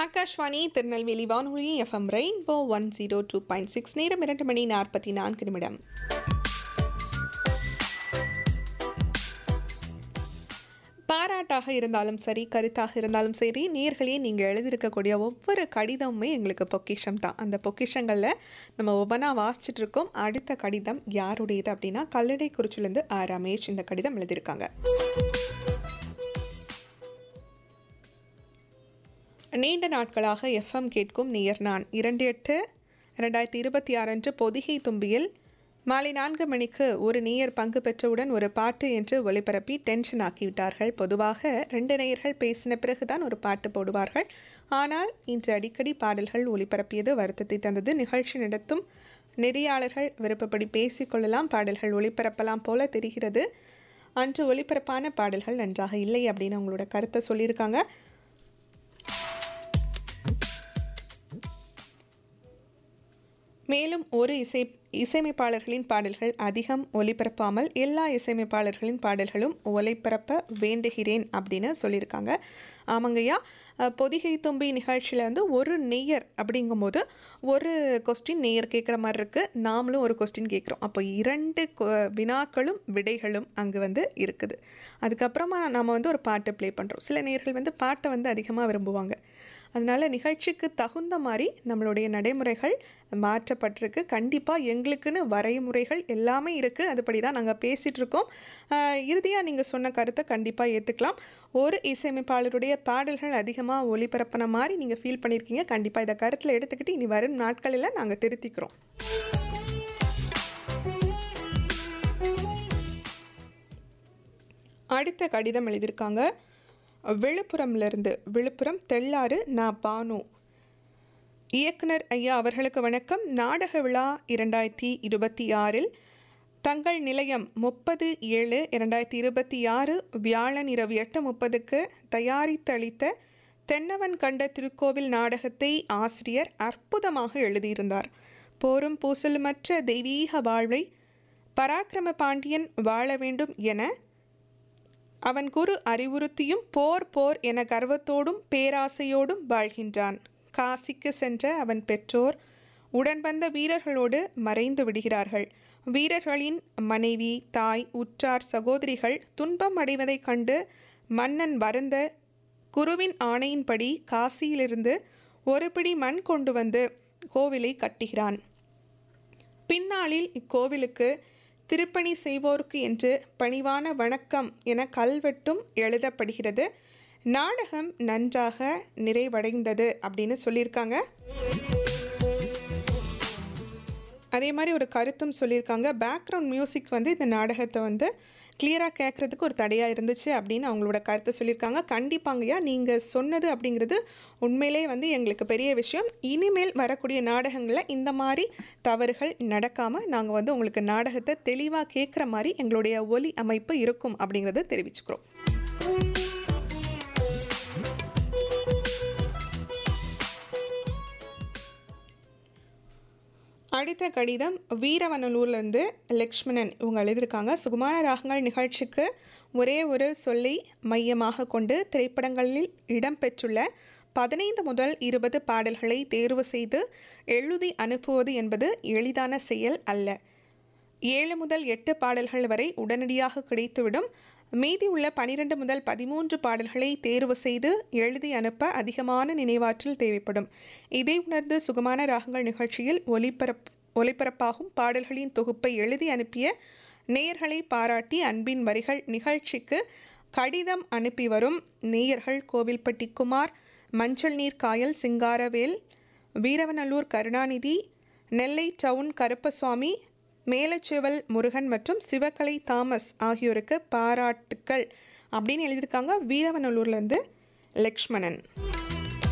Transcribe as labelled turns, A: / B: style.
A: ஆகாஷ்வாணி திருநெல்வேலி வானொலி FM rainbow one zero two point six நேரம் இரண்டு மணி நாற்பத்தி நான்கு நிமிடம் பாராட்டாக இருந்தாலும் சரி கருத்தாக இருந்தாலும் சரி நேர்களே நீங்கள் எழுதியிருக்கக்கூடிய ஒவ்வொரு கடிதமுமே எங்களுக்கு பொக்கிஷம் தான் அந்த பொக்கிஷங்களில் நம்ம ஒவ்வொன்றா வாசிச்சுட்டு இருக்கோம் அடுத்த கடிதம் யாருடையது அப்படின்னா கல்லடை குறிச்சிலேருந்து ஆ ரமேஷ் இந்த கடிதம் எழுதியிருக்காங்க நீண்ட நாட்களாக எஃப்எம் கேட்கும் நேயர் நான் இரண்டு எட்டு ரெண்டாயிரத்தி இருபத்தி ஆறு அன்று பொதிகை தும்பியில் மாலை நான்கு மணிக்கு ஒரு நேயர் பங்கு பெற்றவுடன் ஒரு பாட்டு என்று ஒளிபரப்பி டென்ஷன் ஆக்கிவிட்டார்கள் பொதுவாக ரெண்டு நேயர்கள் பேசின பிறகுதான் ஒரு பாட்டு போடுவார்கள் ஆனால் இன்று அடிக்கடி பாடல்கள் ஒளிபரப்பியது வருத்தத்தை தந்தது நிகழ்ச்சி நடத்தும் நெறியாளர்கள் விருப்பப்படி பேசிக்கொள்ளலாம் பாடல்கள் ஒளிபரப்பலாம் போல தெரிகிறது அன்று ஒளிபரப்பான பாடல்கள் நன்றாக இல்லை அப்படின்னு அவங்களோட கருத்தை சொல்லியிருக்காங்க மேலும் ஒரு இசை இசையமைப்பாளர்களின் பாடல்கள் அதிகம் ஒலிபரப்பாமல் எல்லா இசையமைப்பாளர்களின் பாடல்களும் ஒலிபரப்ப வேண்டுகிறேன் அப்படின்னு சொல்லியிருக்காங்க ஆமாங்கய்யா அஹ், பொதிகை தும்பி நிகழ்ச்சியில் வந்து ஒரு நெய்யர் அப்படிங்கும்போது ஒரு கொஸ்டின் நெய்யர் கேட்குற மாதிரி இருக்குது நாமளும் ஒரு கொஸ்டின் கேட்குறோம் அப்போ இரண்டு கொ- வினாக்களும் விடைகளும் அங்கே வந்து இருக்குது அதுக்கப்புறமா நம்ம வந்து ஒரு பாட்டு ப்ளே பண்ணுறோம் சில நேயர்கள் வந்து பாட்டை வந்து அதிகமாக விரும்புவாங்க அதனால் நிகழ்ச்சிக்கு தகுந்த மாதிரி நம்மளுடைய நடைமுறைகள் மாற்றப்பட்டிருக்கு கண்டிப்பாக எங்களுக்குன்னு வரைமுறைகள் எல்லாமே இருக்குது அதுபடி தான் நாங்கள் பேசிகிட்டு இருக்கோம் இறுதியாக நீங்கள் சொன்ன கருத்தை கண்டிப்பாக ஏற்றுக்கலாம் ஒரு இசையமைப்பாளருடைய பாடல்கள் அதிகமாக ஒளிபரப்பின மாதிரி நீங்கள் ஃபீல் பண்ணியிருக்கீங்க கண்டிப்பாக இதை கருத்தில் எடுத்துக்கிட்டு இனி வரும் நாட்களில் நாங்கள் திருத்திக்கிறோம் அடுத்த கடிதம் எழுதியிருக்காங்க விழுப்புரம்லேருந்து விழுப்புரம் தெள்ளாறு நான் பானு இயக்குனர் ஐயா அவர்களுக்கு வணக்கம் நாடக விழா இரண்டாயிரத்தி இருபத்தி ஆறில் தங்கள் நிலையம் முப்பது ஏழு இரண்டாயிரத்தி இருபத்தி ஆறு வியாழன் இரவு எட்டு முப்பதுக்கு தயாரித்தளித்த தென்னவன் கண்ட திருக்கோவில் நாடகத்தை ஆசிரியர் அற்புதமாக எழுதியிருந்தார் போரும் பூசலுமற்ற தெய்வீக வாழ்வை பராக்கிரம பாண்டியன் வாழ வேண்டும் என அவன் குரு அறிவுறுத்தியும் போர் போர் என கர்வத்தோடும் பேராசையோடும் வாழ்கின்றான் காசிக்கு சென்ற அவன் பெற்றோர் உடன் வந்த வீரர்களோடு மறைந்து விடுகிறார்கள் வீரர்களின் மனைவி தாய் உற்றார் சகோதரிகள் துன்பம் அடைவதைக் கண்டு மன்னன் வருந்த குருவின் ஆணையின்படி காசியிலிருந்து ஒரு பிடி மண் கொண்டு வந்து கோவிலை கட்டுகிறான் பின்னாளில் இக்கோவிலுக்கு திருப்பணி செய்வோருக்கு என்று பணிவான வணக்கம் என கல்வெட்டும் எழுதப்படுகிறது நாடகம் நன்றாக நிறைவடைந்தது அப்படின்னு சொல்லியிருக்காங்க அதே மாதிரி ஒரு கருத்தும் சொல்லியிருக்காங்க பேக்ரவுண்ட் மியூசிக் வந்து இந்த நாடகத்தை வந்து கிளியராக கேட்குறதுக்கு ஒரு தடையாக இருந்துச்சு அப்படின்னு அவங்களோட கருத்தை சொல்லியிருக்காங்க கண்டிப்பாங்கய்யா நீங்கள் சொன்னது அப்படிங்கிறது உண்மையிலே வந்து எங்களுக்கு பெரிய விஷயம் இனிமேல் வரக்கூடிய நாடகங்களில் இந்த மாதிரி தவறுகள் நடக்காமல் நாங்கள் வந்து உங்களுக்கு நாடகத்தை தெளிவாக கேட்குற மாதிரி எங்களுடைய ஒலி அமைப்பு இருக்கும் அப்படிங்கிறத தெரிவிச்சுக்கிறோம் அடுத்த கடிதம் வீரவனலூர்லேருந்து லக்ஷ்மணன் இவங்க எழுதியிருக்காங்க சுகுமார ராகங்கள் நிகழ்ச்சிக்கு ஒரே ஒரு சொல்லை மையமாக கொண்டு திரைப்படங்களில் இடம்பெற்றுள்ள பதினைந்து முதல் இருபது பாடல்களை தேர்வு செய்து எழுதி அனுப்புவது என்பது எளிதான செயல் அல்ல ஏழு முதல் எட்டு பாடல்கள் வரை உடனடியாக கிடைத்துவிடும் மீதி உள்ள பனிரெண்டு முதல் பதிமூன்று பாடல்களை தேர்வு செய்து எழுதி அனுப்ப அதிகமான நினைவாற்றல் தேவைப்படும் இதை உணர்ந்து சுகமான ராகங்கள் நிகழ்ச்சியில் ஒலிபரப் ஒலிபரப்பாகும் பாடல்களின் தொகுப்பை எழுதி அனுப்பிய நேயர்களை பாராட்டி அன்பின் வரிகள் நிகழ்ச்சிக்கு கடிதம் அனுப்பி வரும் நேயர்கள் கோவில்பட்டி குமார் மஞ்சள் நீர் காயல் சிங்காரவேல் வீரவநல்லூர் கருணாநிதி நெல்லை டவுன் கருப்பசுவாமி மேலச்செவல் முருகன் மற்றும் சிவகலை தாமஸ் ஆகியோருக்கு பாராட்டுக்கள் அப்படின்னு எழுதியிருக்காங்க வீரவநல்லூர்லேருந்து லக்ஷ்மணன்